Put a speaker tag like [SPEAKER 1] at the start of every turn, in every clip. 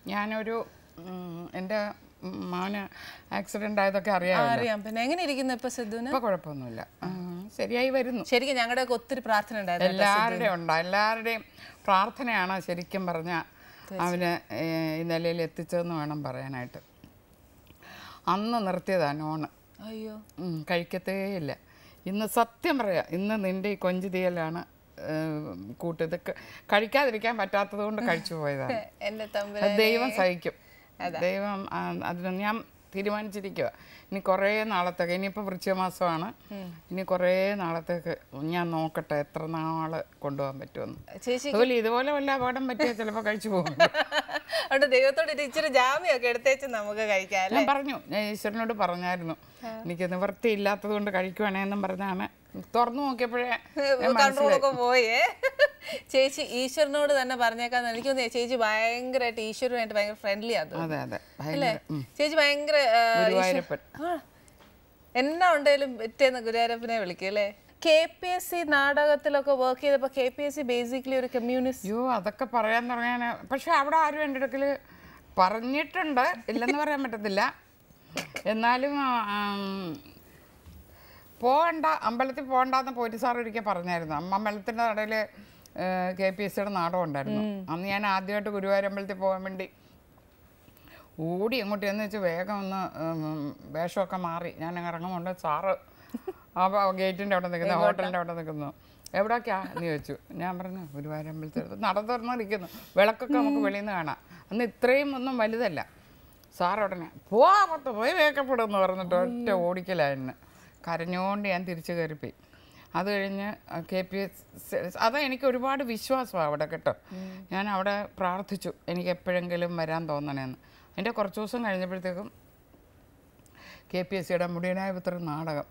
[SPEAKER 1] ഞാനൊരു ഉം, എൻ്റെ മോന് ആക്സിഡൻ്റ് ആയതൊക്കെ അറിയാമല്ലോ
[SPEAKER 2] അറിയാം പിന്നെ എങ്ങനെ ഇരിക്കുന്നു ഇപ്പൊ സിദ്ധുവിന്
[SPEAKER 1] ഇപ്പൊ കുഴപ്പമൊന്നുമില്ല ഉം, ശരിയായി വരുന്നു
[SPEAKER 2] ശരിക്കും ഞങ്ങളുടെ ഒത്തിരി പ്രാർത്ഥന ഉണ്ടായിരുന്നു
[SPEAKER 1] എല്ലാവരുടെയും ഉണ്ട് എല്ലാവരുടെയും പ്രാർത്ഥനയാണ് ശരിക്കും പറഞ്ഞ അവന് ഏഹ്, ഈ നിലയിൽ എത്തിച്ചതെന്ന് വേണം പറയാനായിട്ട് അന്ന് നിർത്തിയതാണ് നോണ്
[SPEAKER 2] അയ്യോ
[SPEAKER 1] ഉം, കഴിക്കത്തേയില്ല ഇന്ന് സത്യം പറയാം ഇന്ന് നിന്റെ ഈ കൊഞ്ചു തീയലാണ് ഏഹ്, കൂട്ടിയത് ക- കഴിക്കാതിരിക്കാൻ പറ്റാത്തത് കൊണ്ട് കഴിച്ചു പോയതാണ്
[SPEAKER 2] എന്റെ തമ്പുര
[SPEAKER 1] അത് ദൈവം സഹിക്കും ദൈവം ആ, അതിന് ഞാൻ തീരുമാനിച്ചിരിക്കുക ഇനി കുറേ നാളത്തേക്ക് ഇനിയിപ്പോൾ വൃശ്ചികമാസമാണ് ഇനി കുറേ നാളത്തേക്ക് ഞാൻ നോക്കട്ടെ എത്ര നാള് കൊണ്ടുപോകാൻ പറ്റുമെന്ന്
[SPEAKER 2] ചേച്ചി
[SPEAKER 1] അതുപോലെ ഇതുപോലെ വല്ല അപകടം പറ്റിയാൽ ചിലപ്പോൾ കഴിച്ചു പോകും
[SPEAKER 2] അതുകൊണ്ട് ദൈവത്തോട് ഒരു ഇച്ചിരി ജാമ്യമൊക്കെ എടുത്തേച്ച് നമുക്ക് കഴിക്കാം അല്ലേ
[SPEAKER 1] ഞാൻ പറഞ്ഞു ഞാൻ ഈശ്വരനോട് പറഞ്ഞായിരുന്നു എനിക്ക് നിവൃത്തിയില്ലാത്തത് കൊണ്ട് കഴിക്കുവാണേന്നും പറഞ്ഞാണ് തുറന്നു നോക്കിയപ്പോഴേ ഞാൻ
[SPEAKER 2] കൺട്രോളൊക്കെ പോയേ ചേച്ചി ഈശ്വരനോട് തന്നെ പറഞ്ഞേക്കാന്ന് എനിക്ക് തോന്നിയ ചേച്ചി ഭയങ്കരമായിട്ട് ഈശ്വരനായിട്ട് ഭയങ്കര ഫ്രണ്ട്ലി അത്
[SPEAKER 1] അതെ അതെ
[SPEAKER 2] അല്ലേ
[SPEAKER 1] ഭയങ്കര ഉം.
[SPEAKER 2] ചേച്ചി ഭയങ്കര ആ,
[SPEAKER 1] ഗുരുവായൂരപ്പൻ
[SPEAKER 2] ആ. എന്നാ ഉണ്ടെങ്കിലും പിറ്റേന്ന് ഗുരുവായൂരപ്പനെ വിളിക്കും അല്ലേ കെ പി എസ് സി നാടകത്തിലൊക്കെ വർക്ക് ചെയ്തപ്പോൾ K P S C basically ഒരു കമ്മ്യൂണിസ്റ്റ്
[SPEAKER 1] അയ്യോ അതൊക്കെ പറയാൻ തുടങ്ങിയാൽ പക്ഷെ അവിടെ ആരും എൻ്റെ അടുക്കൽ പറഞ്ഞിട്ടുണ്ട് ഇല്ലെന്ന് പറയാൻ പറ്റത്തില്ല എന്നാലും ആം, പോകണ്ട അമ്പലത്തിൽ പോകണ്ടെന്ന് പോയിട്ട് സാർ ഒരിക്കൽ പറഞ്ഞായിരുന്നു അമ്മ അമ്പലത്തിൻ്റെ നടയിൽ കെ പി എസ് സിയുടെ നാടകം ഉണ്ടായിരുന്നു അന്ന് ഞാൻ ആദ്യമായിട്ട് ഗുരുവായൂർ അമ്പലത്തിൽ പോകാൻ വേണ്ടി ഓടി അങ്ങോട്ട് എന്ന് വെച്ച് വേഗം ഒന്ന് ഉം, വേഷമൊക്കെ മാറി ഞാൻ ഇറങ്ങുന്നുണ്ട് സാറ് ആ ഗേറ്റിൻ്റെ അവിടെ നിൽക്കുന്നു ഹോട്ടലിൻ്റെ അവിടെ നിൽക്കുന്നു എവിടേക്കാ എന്ന് ചോദിച്ചു ഞാൻ പറഞ്ഞു ഗുരുവായൂർ അമ്പലത്തിൽ നട തുറന്നിരിക്കുന്നു വിളക്കൊക്കെ നമുക്ക് വെളിയിൽ നിന്ന് കാണാം അന്ന് ഇത്രയും ഒന്നും വലുതല്ല സാർ ഉടനെ പോവാ പത്ത് പോയി വേക്കപ്പെടുമെന്ന് പറഞ്ഞിട്ട് ഒറ്റ ഓടിക്കലായിരുന്നു കരഞ്ഞുകൊണ്ട് ഞാൻ തിരിച്ചു കയറിപ്പോയി അത് കഴിഞ്ഞ് കെ പി എസ് അത് എനിക്ക് ഒരുപാട് വിശ്വാസമാണ് അവിടെ കേട്ടോ ഞാൻ അവിടെ പ്രാർത്ഥിച്ചു എനിക്ക് എപ്പോഴെങ്കിലും വരാൻ തോന്നണേന്ന് എൻ്റെ കുറച്ച് ദിവസം കഴിഞ്ഞപ്പോഴത്തേക്കും കെ പി എസ് സിയുടെ മുടിയനായ പുത്രൻ നാടകം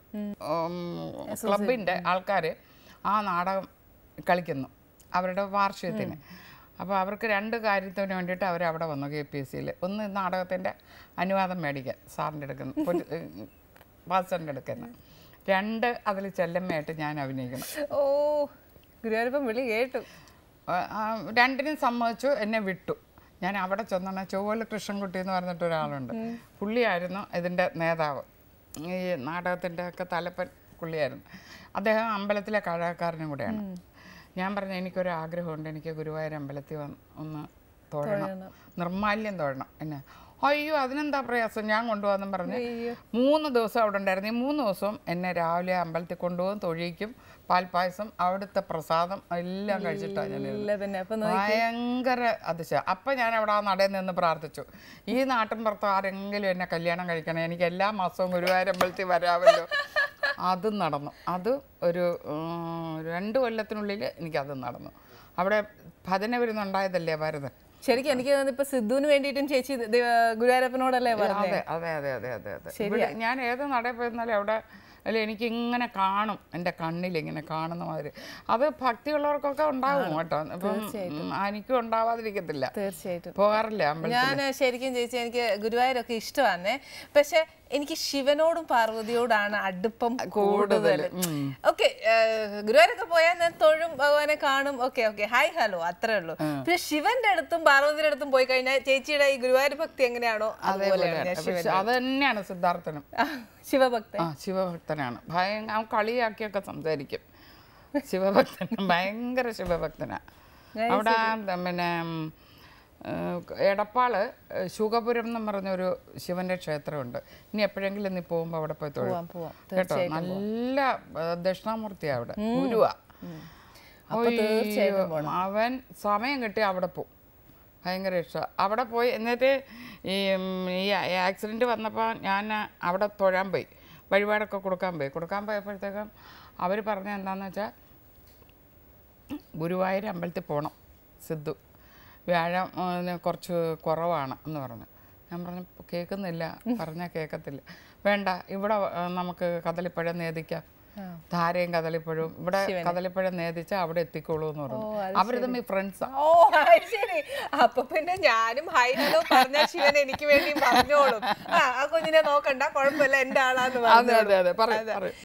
[SPEAKER 1] ക്ലബിൻ്റെ ആൾക്കാർ ആ നാടകം കളിക്കുന്നു അവരുടെ വാർഷികത്തിന് അപ്പോൾ അവർക്ക് രണ്ട് കാര്യത്തിന് വേണ്ടിയിട്ട് അവർ അവിടെ വന്നു കെ പി എസ് സിയിൽ ഒന്ന് ഈ നാടകത്തിൻ്റെ അനുവാദം മേടിക്കാൻ സാറിൻ്റെ അടുക്കുന്ന പാസ്റ്ററിൻ്റെ അടുക്കുന്ന രണ്ട് അതിൽ ചെല്ലമ്മയായിട്ട് ഞാൻ അഭിനയിക്കണം
[SPEAKER 2] ഓ ഗുരുവായൂരപ്പൻ വിളി കേട്ടു
[SPEAKER 1] ആ, ആ, രണ്ടിനും സമ്മതിച്ചു എന്നെ വിട്ടു ഞാൻ അവിടെ ചെന്നാണ് ചൊവ്വല കൃഷ്ണൻകുട്ടി എന്ന് പറഞ്ഞിട്ട് ഒരാളുണ്ട് പുള്ളിയായിരുന്നു ഇതിൻ്റെ നേതാവ് ഈ നാടകത്തിൻ്റെ ഒക്കെ തലപ്പൻ പുള്ളിയായിരുന്നു അദ്ദേഹം അമ്പലത്തിലെ കഴകക്കാരനും കൂടെയാണ് ഞാൻ പറഞ്ഞു എനിക്കൊരു ആഗ്രഹമുണ്ട് എനിക്ക് ഗുരുവായൂർ അമ്പലത്തിൽ വന്ന് ഒന്ന് തൊഴണം നിർമാല്യം തൊഴണം എന്നെ അയ്യോ അതിനെന്താ പ്രയാസം ഞാൻ കൊണ്ടുപോകാന്നും പറഞ്ഞ് മൂന്ന് ദിവസം അവിടെ ഉണ്ടായിരുന്നു ഈ മൂന്ന് ദിവസവും എന്നെ രാവിലെ അമ്പലത്തിൽ കൊണ്ടുപോകും തൊഴിയിക്കും പാൽപ്പായസം അവിടുത്തെ പ്രസാദം എല്ലാം കഴിച്ചിട്ടാണ് ഞാൻ ഇരുന്നത്.
[SPEAKER 2] ഇല്ല പിന്നെ അപ്പൊ
[SPEAKER 1] ഭയങ്കര അതിശയം അപ്പം ഞാൻ അവിടെ ആ നടയിൽ നിന്ന് പ്രാർത്ഥിച്ചു ഈ നാട്ടിൻ പുറത്ത് ആരെങ്കിലും എന്നെ കല്യാണം കഴിക്കണം എനിക്ക് എല്ലാ മാസവും ഗുരുവായൂരമ്പലത്തിൽ വരാമല്ലോ അതും നടന്നു അത് ഒരു ഉം, രണ്ട് കൊല്ലത്തിനുള്ളിൽ എനിക്കത് നടന്നു അവിടെ ഭജന വരുന്നുണ്ടായതല്ലേ ഭാരതൻ
[SPEAKER 2] ശരിക്കും എനിക്ക് തോന്നുന്നു ഇപ്പൊ സിദ്ധുവിന് വേണ്ടിയിട്ടും ചേച്ചി ദൈവ- ഗുരുവായൂരപ്പനോടല്ലേ പറഞ്ഞത്
[SPEAKER 1] അതെ അതെ അതെ അതെ അതെ അതെ ഇവിടെ ഞാൻ ഏത് നടയിൽ പോയിരുന്നാലും അവിടെ അല്ല എനിക്ക് ഇങ്ങനെ കാണും എൻ്റെ കണ്ണിൽ ഇങ്ങനെ കാണുന്ന മാതിരി അത് ഭക്തിയുള്ളവർക്കൊക്കെ ഉണ്ടാവും കേട്ടോ ഇപ്പം ഉം, എനിക്കും ഉണ്ടാവാതിരിക്കത്തില്ല
[SPEAKER 2] തീർച്ചയായിട്ടും
[SPEAKER 1] പോകാറില്ല അമ്പലത്തിൽ
[SPEAKER 2] ഞാൻ ശരിക്കും ചേച്ചി എനിക്ക് ഗുരുവായൂരൊക്കെ ഇഷ്ടമാണ് പക്ഷെ എനിക്ക് ശിവനോടും പാർവതിയോടാണ് അടുപ്പം കൂടുതൽ ഓക്കെ ഗുരുവായൂരൊക്കെ പോയാൽ ഞാൻ തൊഴും ഭഗവാനെ കാണും ഓക്കെ ഓക്കെ ഹായ് ഹലോ അത്രേ ഉള്ളൂ പിന്നെ ശിവന്റെ അടുത്തും പാർവതിയുടെ അടുത്തും പോയി കഴിഞ്ഞാൽ ചേച്ചിയുടെ ഈ ഗുരുവായൂർ ഭക്തി എങ്ങനെയാണോ അതുപോലെയാണ് ഞാൻ ശിവൻ
[SPEAKER 1] പക്ഷെ അത് തന്നെയാണ് സിദ്ധാർത്ഥനും
[SPEAKER 2] ശിവഭക്തൻ
[SPEAKER 1] ആ ശിവഭക്തനാണ് ഭയങ്കര അവൻ കളിയാക്കിയൊക്കെ സംസാരിക്കും ശിവഭക്തൻ ഭയങ്കര ശിവഭക്തനാ അവിടെ ആ, പിന്നെ ഉം, ഏഹ്, എടപ്പാള് ഏഹ്, ശുഗപുരം എന്ന് പറഞ്ഞൊരു ശിവന്റെ ക്ഷേത്രമുണ്ട് ഇനി എപ്പോഴെങ്കിലും നീ പോകുമ്പോൾ അവിടെ പോയി തൊഴും
[SPEAKER 2] പോവാം പോവാം
[SPEAKER 1] കേട്ടോ നല്ല ഏഹ്, ദക്ഷിണാമൂർത്തിയാ അവിടെ ഗുരുവാ
[SPEAKER 2] അപ്പൊ തീർച്ചയായിട്ടും
[SPEAKER 1] അയ്യോ, അവൻ സമയം കിട്ടി അവിടെ പോകും ഭയങ്കര ഇഷ്ടമാണ് അവിടെ പോയി എന്നിട്ട് ഈ ഉം, ഈ ആക്സിഡൻറ്റ് വന്നപ്പോൾ ഞാൻ അവിടെ തൊഴാൻ പോയി വഴിപാടൊക്കെ കൊടുക്കാൻ പോയി കൊടുക്കാൻ പോയപ്പോഴത്തേക്കും അവർ പറഞ്ഞ എന്താണെന്ന് വെച്ചാൽ ഗുരുവായൂർ അമ്പലത്തിൽ പോകണം സിദ്ധു വ്യാഴം ഉം, കുറച്ച് കുറവാണ് എന്ന് പറഞ്ഞു ഞാൻ പറഞ്ഞു കേൾക്കുന്നില്ല പറഞ്ഞാൽ കേൾക്കത്തില്ല വേണ്ട ഇവിടെ ആ, നമുക്ക് കദളിപ്പഴം നേദിക്കാം ധാരയും കദളിപ്പഴവും ഇവിടെ കദളിപ്പഴം നേദിച്ചാൽ അവിടെ എത്തിക്കോളൂ എന്ന് പറഞ്ഞു അവർ തമ്മിൽ ഫ്രണ്ട്സാണ്
[SPEAKER 2] ഓ അത് ശരി അപ്പൊ പിന്നെ ഞാനും ഹൈ ഹലോ പറഞ്ഞ ശിവൻ എനിക്ക് വേണ്ടി പറഞ്ഞോളും ആ ആ കുഞ്ഞിനെ നോക്കണ്ട കുഴപ്പമില്ല എന്റെ ആളാന്ന്
[SPEAKER 1] അതെ
[SPEAKER 2] പറഞ്ഞു
[SPEAKER 1] അതെ അതെ പറ പറ